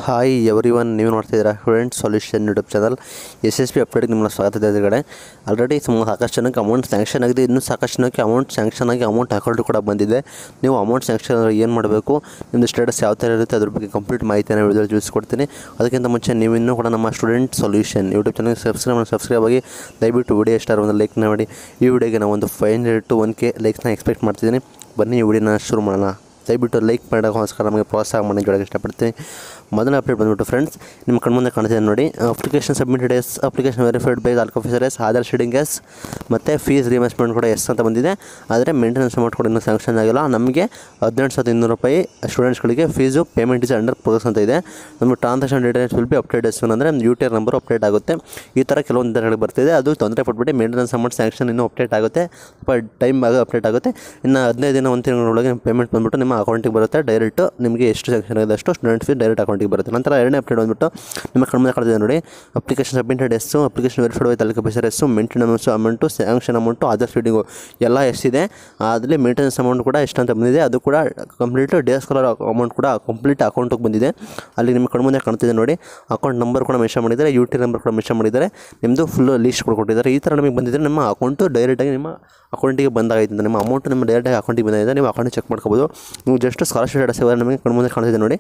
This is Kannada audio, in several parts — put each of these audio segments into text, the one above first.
ಹಾಯ್ ಎವ್ರಿ ಒನ್ ನೀವು ನೋಡ್ತಿದ್ದೀರಾ student solution YouTube channel S S P ಅಪ್ಡೇಟ್ಗೆ ನಿಮ್ಮನ್ನ ಸ್ವಾಗತ ಇದೆ ಎದುರುಗಡೆ ಆಲ್ರೆಡಿ ಸುಮಾರು ಸಾಕಷ್ಟು ಜನಕ್ಕೆ ಅಮೌಂಟ್ ಸ್ಯಾಂಕ್ಷನ್ ಆಗಿದೆ ಇನ್ನೂ ಸಾಕಷ್ಟು ಜನಕ್ಕೆ ಅಮೌಂಟ್ ಸ್ಯಾಂಕ್ಷನ್ ಆಗಿ ಅಮೌಂಟ್ ಅಕೌಂಟ್ ಕೂಡ ಬಂದಿದೆ ನೀವು ಅಮೌಂಟ್ ಸ್ಯಾಂಕ್ಷನ್ ಏನು ಮಾಡಬೇಕು ನಿಮ್ಮದು ಸ್ಟೇಟಸ್ ಯಾವ ಥರ ಇರುತ್ತೆ ಅದ್ರ ಬಗ್ಗೆ ಕಂಪ್ಲೀಟ್ ಮಾಹಿತಿಯನ್ನು ವಿಡಿಯೋದಲ್ಲಿ ತಿಳಿಸ್ಕೊಡ್ತೀನಿ ಅದಕ್ಕಿಂತ ಮುಂಚೆ ನೀವು ಇನ್ನೂ ಕೂಡ ನಮ್ಮ ಸ್ಟೂಡೆಂಟ್ ಸೊಲ್ಯೂಷನ್ ಯೂಟ್ಯೂಬ್ ಚಾನಲ್ಗೆ ಸಬ್ಸ್ಕ್ರೈಬ್ ಮಾಡಿ ಸಬ್ಸ್ಕ್ರೈಬ್ ಆಗಿ ದಯವಿಟ್ಟು ವಿಡಿಯೋ ಇಷ್ಟ ಒಂದು ಲೈಕ್ ಮಾಡಿ ಈ ವಿಡಿಯೋಗೆ ನಾವು ಒಂದು five hundred to one K ಲೈಕ್ಸ್ನ ಎಕ್ಸ್ಪೆಕ್ಟ್ ಮಾಡ್ತಿದ್ದೀನಿ ಬನ್ನಿ ಈ ವಿಡಿಯೋನ ಶುರು ಮಾಡೋಣ ದಯವಿಟ್ಟು ಲೈಕ್ ಮಾಡೋಕ್ಕೋಸ್ಕರ ನಮಗೆ ಪ್ರೋತ್ಸಾಹ ಮಾಡಿ ಜೋಡಕ್ಕೆ ಇಷ್ಟಪಡ್ತೀನಿ ಮೊದಲ ಅಪ್ಡೇಟ್ ಬಂದ್ಬಿಟ್ಟು ಫ್ರೆಂಡ್ಸ್ ನಿಮ್ಮ ಕಣ್ಮುಂದೆ ಕಾಣ್ತಿದೆ ನೋಡಿ application submitted yes application verified by taluk officer yes Aadhaar seeding yes ಮತ್ತು ಫೀಸ್ ರಿಮೆಸ್ಮೆಂಟ್ ಕೂಡ ಎಸ್ ಅಂತ ಬಂದಿದೆ ಆದರೆ ಮೇಂಟೆನೆನ್ಸ್ ಅಮೌಂಟ್ ಕೂಡ ಇನ್ನೂ ಸ್ಯಾಂಕ್ಷನ್ ಆಗಿಲ್ಲ ನಮಗೆ ಹದಿನೆಂಟು ಸಾವಿರದ ಇನ್ನೂರು ರೂಪಾಯಿ ಸ್ಟೂಡೆಂಟ್ಸ್ಗಳಿಗೆ fees payment is under process ಅಂತ ಇದೆ ನಮಗೆ transaction details will be update yes ಅಂದರೆ U T R number update ಆಗುತ್ತೆ ಈ ಥರ ಕೆಲವೊಂದು ಇದರಲ್ಲಿ ಬರ್ತಿದೆ ಅದು ತೊಂದರೆ ಪಟ್ಬಿಟ್ಟು ಮೇಂಟೆನೆನ್ಸ್ ಅಮೌಂಟ್ ಸ್ಯಾಂಕ್ಷನ್ ಇನ್ನೂ ಅಪ್ಡೇಟ್ ಆಗುತ್ತೆ ಸ್ವಲ್ಪ ಟೈಮ್ ಆಗ ಅಪ್ಡೇಟ್ ಆಗುತ್ತೆ ಇನ್ನು ಹದಿನೈದು ದಿನ ಒಂದು ತಿಂಗಳೊಳಗೆ ಪೇಮೆಂಟ್ ಬಂದ್ಬಿಟ್ಟು ನಿಮ್ಮ ಅಕೌಂಟಿಗೆ ಬರುತ್ತೆ ಡೈರೆಕ್ಟ್ ನಿಮಗೆ ಎಷ್ಟು ಸ್ಯಾಂಕ್ಷನ್ ಆಗಿದೆ ಅಷ್ಟು ಸ್ಟೂಡೆಂಟ್ ಫೀಸ್ ಡೈರೆಕ್ಟ್ ಅಕೌಂಟಿಗೆ ಬರುತ್ತೆ ನಂತರ ಎರಡನೇ ಅಪ್ಡೇಟ್ ಬಂದ್ಬಿಟ್ಟು ನಿಮ್ಮ ಕಣ್ಮುಂದೆ ಕಾಣ್ತಿದೆ ನೋಡಿ application submitted yes application verified by taluk officer yes maintenance amount sanction amount Aadhaar seeding ಎಲ್ಲ ಎಷ್ಟಿದೆ ಅದರಲ್ಲಿ ಮೇಂಟೆನೆನ್ಸ್ ಅಮೌಂಟ್ ಕೂಡ ಎಷ್ಟು ಅಂತ ಬಂದಿದೆ ಅದು ಕೂಡ ಕಂಪ್ಲೀಟ್ ಡೇ ಸ್ಕಾಲರ್ ಅಮೌಂಟ್ ಕೂಡ ಕಂಪ್ಲೀಟ್ ಅಕೌಂಟಿಗೆ ಬಂದಿದೆ ಅಲ್ಲಿ ನಿಮ್ಮ ಕಣ್ಮುಂದೆ ಕಾಣ್ತಿದೆ ನೋಡಿ ಅಕೌಂಟ್ ನಂಬರ್ ಕೂಡ ಮೆನ್ಷನ್ ಮಾಡಿದ್ದಾರೆ ಯು ಟಿ ನಂಬರ್ ಕೂಡ ಮೆನ್ಷನ್ ಮಾಡಿದ್ದಾರೆ ನಿಮ್ಮದು ಫುಲ್ ಲೀಸ್ಟ್ ಕೂಡ ಕೊಟ್ಟಿದ್ದಾರೆ ಈ ಥರ ನಮಗೆ ಬಂದಿದ್ದರೆ ನಿಮ್ಮ ಅಕೌಂಟು ಡೈರೆಕ್ಟಾಗಿ ನಿಮ್ಮ ಅಕೌಂಟಿಗೆ ಬಂದಾಗೈತೆ ನಿಮ್ಮ ಅಮೌಂಟ್ ನಿಮ್ಮ ಡೈರೆಕ್ಟಾಗಿ ಅಕೌಂಟಿಗೆ ಬಂದಿದೆ ನೀವು ಅಕೌಂಟ್ ಚೆಕ್ ಮಾಡ್ಕೋಬೋದು ನೀವು ಜಸ್ಟ್ ಸ್ಕಾಲರ್ಶಿಪ್ ಸ್ಟೇಟಸ್ ನಮಗೆ ಕಣ್ಮುಂದೆ ಕಾಣ್ತಿದೆ ನೋಡಿ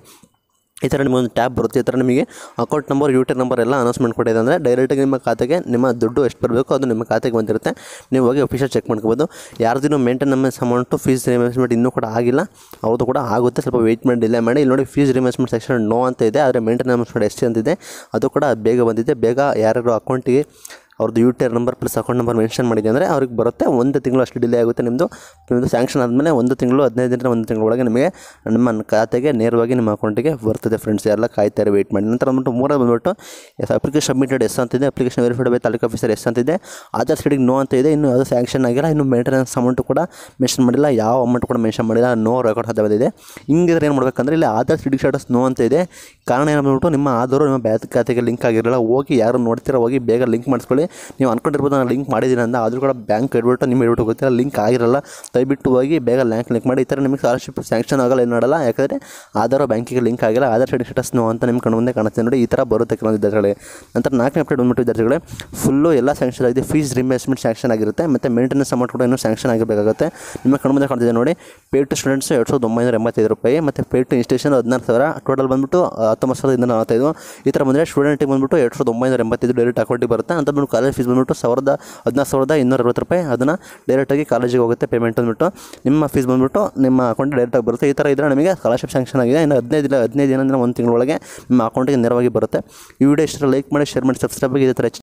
ಈ ಥರ ನಿಮಗೊಂದು ಟ್ಯಾಬ್ ಬರುತ್ತೆ ಈ ಥರ ನಿಮಗೆ account number U T number ಎಲ್ಲ ಅನೌನ್ಸ್ಮೆಂಟ್ ಕೊಟ್ಟಿದೆ ಅಂದರೆ ಡೈರೆಕ್ಟಾಗಿ ನಿಮ್ಮ ಖಾತೆಗೆ ನಿಮ್ಮ ದುಡ್ಡು ಎಷ್ಟು ಬರಬೇಕು ಅದು ನಿಮ್ಮ ಖಾತೆಗೆ ಬಂದಿರುತ್ತೆ ನೀವು ಹೋಗಿ ಅಫಿಷಿಯಲ್ ಚೆಕ್ ಮಾಡ್ಕೋಬೋದು ಯಾರ್ದಿನೂ ಮೇಂಟೆನೆನ್ಸ್ ಅಮೌಂಟು ಫೀಸ್ ರಿಮೆಂಬರ್ಸ್ಮೆಂಟ್ ಇನ್ನೂ ಕೂಡ ಆಗಿಲ್ಲ ಅವ್ರದ್ದು ಕೂಡ ಆಗುತ್ತೆ ಸ್ವಲ್ಪ ವೆಯ್ಟ್ ಮಾಡಿ ಡಿಲೇ ಮಾಡಿ ಇಲ್ಲಿ ನೋಡಿ ಫೀಸ್ ರಿಮೆಂಬರ್ಸ್ಮೆಂಟ್ ಸೆಕ್ಷನ್ ನೋ ಅಂತ ಇದೆ ಆದರೆ ಮೇಂಟೆನೆನ್ಸ್ ಎಷ್ಟು ಅಂತಿದೆ ಅದು ಕೂಡ ಬೇಗ ಬಂದಿದೆ ಬೇಗ ಯಾರ್ಯಾರು ಅಕೌಂಟಿಗೆ ಅವ್ರದ್ದು U T R number plus account number mention ಮಾಡಿದೆ ಅಂದರೆ ಅವ್ರಿಗೆ ಬರುತ್ತೆ ಒಂದು ತಿಂಗಳು ಅಷ್ಟು ಡಿಲೇ ಆಗುತ್ತೆ ನಿಮ್ಮದು ನಿಮ್ಮದು ಸ್ಯಾಂಕ್ಷನ್ ಆದಮೇಲೆ ಒಂದು ತಿಂಗಳು ಹದಿನೈದು ದಿನ ಒಂದು ತಿಂಗಳೊಳಗೆ ನಿಮಗೆ ನಿಮ್ಮ ಖಾತೆಗೆ ನೇರವಾಗಿ ನಿಮ್ಮ ಅಕೌಂಟಿಗೆ ಬರ್ತದೆ ಫ್ರೆಂಡ್ಸ್ ಎಲ್ಲ ಕಾಯ್ತಾರೆ ವೆಯ್ಟ್ ಮಾಡಿ ನಂತರ ಬಂದ್ಬಿಟ್ಟು ಮೂರನೇ ಬಂದ್ಬಿಟ್ಟು ಎಸ್ ಅಪ್ಲಿಕೇಶನ್ ಸಬ್ಮಿಟೆಡ್ ಎಸ್ ಅಂತಿದೆ application verified by taluk officer yes ಅಂತಿದೆ ಆಧಾರ್ ಸೀಡಿಗೆ ನೋ ಅಂತ ಇದೆ ಇನ್ನು ಅದು ಸ್ಯಾಂಕ್ಷನ್ ಆಗಿಲ್ಲ ಇನ್ನು ಮೇಂಟೆನೆನ್ಸ್ ಅಮೌಂಟು ಕೂಡ ಮೆನ್ಷನ್ ಮಾಡಿಲ್ಲ ಯಾವ ಅಮೌಂಟ್ ಕೂಡ ಮೆನ್ಷನ್ ಮಾಡಿಲ್ಲ ನೋ ರೆಕಾರ್ಡ್ ಅಂತ ಬಂದಿದೆ ಹಿಂಗಿದ್ರೆ ಏನು ಮಾಡಬೇಕಂದ್ರೆ ಇಲ್ಲಿ ಆಧಾರ್ ಸೀಡಿಂಗ್ ಸ್ಟೇಟಸ್ ನೋ ಅಂತ ಇದೆ ಕಾರಣ ಏನು ಬಂದ್ಬಿಟ್ಟು ನಿಮ್ಮ ಆಧಾರು ನಿಮ್ಮ ಬ್ಯಾಂಕ್ ಖಾತೆಗೆ ಲಿಂಕ್ ಆಗಿರಲ್ಲ ಹೋಗಿ ಯಾರು ನೋಡ್ತೀರಾ ಹೋಗಿ ಬೇಗ ಲಿಂಕ್ ಮಾಡಿಸ್ಕೊಳ್ಳಿ ನೀವು ಅನ್ಕೊಂಡಿರ್ಬೋದು ನಾನು ಲಿಂಕ್ ಮಾಡಿದ್ದೀನಿ ಅಂತ ಆದರೂ ಕೂಡ ಬ್ಯಾಂಕ್ ಇಡ್ಬಿಟ್ಟು ನಿಮ್ಮ ಇಡ್ಬಿಟ್ಟು ಗೊತ್ತಿಲ್ಲ ಲಿಂಕ್ ಆಗಿರಲ್ಲ ದಯವಿಟ್ಟು ಹೋಗಿ ಬೇಗ ಲ್ಯಾಂಕ್ ಲಿಂಕ್ ಮಾಡಿ ಈ ಥರ ನಿಮಗೆ ಸ್ಕಾಲರ್ಶಿಪ್ ಸ್ಯಾಂಕ್ಷನ್ ಆಗಲ್ಲ ಏನು ಮಾಡಲ್ಲ ಯಾಕಂದರೆ ಆಧಾರ್ ಬ್ಯಾಂಕಿಗೆ ಲಿಂಕ್ ಆಗಿಲ್ಲ ಆಧಾರ್ ಸೈಡ್ ಸ್ಟೇಟಸ್ ನೋ ಅಂತ ನಿಮ್ಮ ಕಣ್ಣು ಮುಂದೆ ಕಾಣುತ್ತೆ ನೋಡಿ ಈ ಥರ ಬರುತ್ತೆ ಕೆಲವೊಂದು ವಿದ್ಯಾರ್ಥಿಗಳಿಗೆ ನಂತರ ನಾಲ್ಕನೇ ಅಪ್ಡೇಟ್ ಬಂದ್ಬಿಟ್ಟು ವಿದ್ಯಾರ್ಥಿಗಳೇ ಫುಲ್ಲು ಎಲ್ಲ ಸ್ಯಾಂಕ್ಷನ್ ಆಗಿದೆ ಫೀಸ್ ರಿಮೇಸ್ಮೆಂಟ್ ಸ್ಯಾಂಕ್ಷನ್ ಆಗಿರುತ್ತೆ ಮತ್ತು ಮೇಂಟೆನೆನ್ಸ್ ಅಮೌಂಟ್ ಕೂಡ ಇನ್ನೂ ಸ್ಯಾಂಕ್ಷನ್ ಆಗಿರಬೇಕಾಗುತ್ತೆ ನಿಮ್ಮ ಕಣ್ಣು ಮುಂದೆ ಕಾಣ್ತಿದೆ ನೋಡಿ ಪೇ ಟು ಸ್ಟೂಡೆಂಟ್ಸ್ ಎರಡು ಸಾವಿರದ ಒಂಬೈನೂರ ಎಂಬತ್ತೈದು ರೂಪಾಯಿ ಮತ್ತು ಪೇ ಟು ಇನ್ಸ್ಟಿಟ್ಯೂಷನ್ ಹದಿನಾರು ಸಾವಿರ ಟೋಟಲ್ ಬಂದ್ಬಿಟ್ಟು ಹತ್ತೊಂಬತ್ತು ಸಾವಿರದ ಇನ್ನೂರ ನಲವತ್ತೈದು ಈ ಥರ ಬಂದರೆ ಸ್ಟೂಡೆಂಟಿಗೆ ಬಂದ್ಬಿಟ್ಟು ಎರಡು ಸಾವಿರದ ಒಂಬೈನೂರ ಎಂಬತ್ತೈದು ಡೈರೆಕ್ಟ್ ಅಕೌಂಟಿಗೆ ಬರುತ್ತೆ ಅಂತ ಬಂದು ಕಾಲೇಜ್ ಫೀಸ್ ಬಂದ್ಬಿಟ್ಟು ಸಾವಿರದ ಹದಿನಾರು ಸಾವಿರದ ಇನ್ನೂರ ಅರವತ್ತು ರೂಪಾಯಿ ಅದನ್ನು ಡೈರೆಕ್ಟಾಗಿ ಕಾಲೇಜಿಗೆ ಹೋಗುತ್ತೆ ಪೇಮೆಂಟ್ ಅಂದ್ಬಿಟ್ಟು ನಿಮ್ಮ ಫೀಸ್ ಬಂದ್ಬಿಟ್ಟು ನಿಮ್ಮ ಅಕೌಂಟಿಗೆ ಡೈರೆಕ್ಟಾಗಿ ಬರುತ್ತೆ ಈ ಥರ ಇದ್ದರೆ ನಮಗೆ ಸ್ಕಾಲರ್ಶಿಪ್ ಸ್ಯಾಂಕ್ಷನ್ ಆಗಿದೆ ಇನ್ನು ಹದಿನೈದು ದಿನ ಹದಿನೈದು ದಿನದಿಂದ ಒಂದು ತಿಂಗಳೊಳಗೆ ನಿಮ್ಮ ಅಕೌಂಟಿಗೆ ನೇರವಾಗಿ ಬರುತ್ತೆ ಈ ವಿಡಿಯೋ ಇಷ್ಟ ಲೈಕ್ ಮಾಡಿ ಶೇರ್ ಮಾಡಿ ಸಬ್ಸ್ಕ್ರೈಬ್ ಆಗಿ ಇದೇ ಥರ